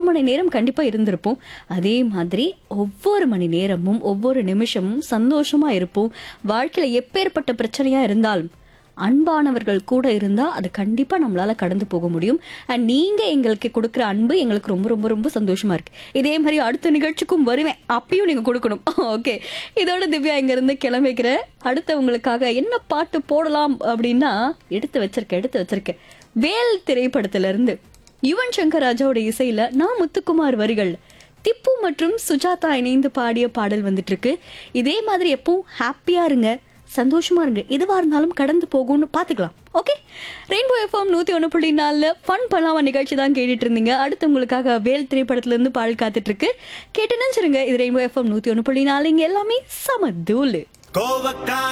மணி நேரம் கண்டிப்பா இருந்திருப்போம் அதே மாதிரி ஒவ்வொரு மணி நேரமும் ஒவ்வொரு நிமிஷமும் சந்தோஷமா இருப்போம் வாழ்க்கையில எப்பேற்பட்ட பிரச்சனையா இருந்தாலும் அன்பானவர்கள் கூட இருந்தா அது கண்டிப்பா நம்மளால கடந்து போக முடியும் அண்ட் நீங்க எங்களுக்கு கொடுக்குற அன்பு எங்களுக்கு ரொம்ப ரொம்ப ரொம்ப சந்தோஷமா இருக்கு இதே மாதிரி அடுத்த நிகழ்ச்சிக்கும் வருவேன் அப்பயும் நீங்க கொடுக்கணும் ஓகே இதோட திவ்யா இங்க இருந்து கிளம்பிக்கிற அடுத்த உங்களுக்காக என்ன பாட்டு போடலாம் அப்படின்னா எடுத்து வச்சிருக்கேன் எடுத்து வச்சிருக்கேன் வேல் திரைப்படத்துல இருந்து யுவன் சங்கர் ராஜாவோட இசையில நான் முத்துக்குமார் வரிகள் திப்பு மற்றும் சுஜாதா இணைந்து பாடிய பாடல் வந்துட்டு இருக்கு இதே மாதிரி எப்பவும் ஹாப்பியா இருங்க சந்தோஷமா இருங்க எதுவா இருந்தாலும் கடந்து போகும்னு பாத்துக்கலாம் ஓகே ரெயின்போ எஃப்எம் நூத்தி ஒண்ணு புள்ளி நாலுல ஃபன் பண்ணலாமா நிகழ்ச்சி தான் கேட்டுட்டு இருந்தீங்க அடுத்து உங்களுக்காக வேல் திரைப்படத்துல இருந்து பாடல் காத்துட்டு இருக்கு கேட்டு நினைச்சிருங்க இது ரெயின்போ எஃப்எம் நூத்தி ஒண்ணு புள்ளி நாலு இங்க எல்லாமே சம தூளு கோவக்கா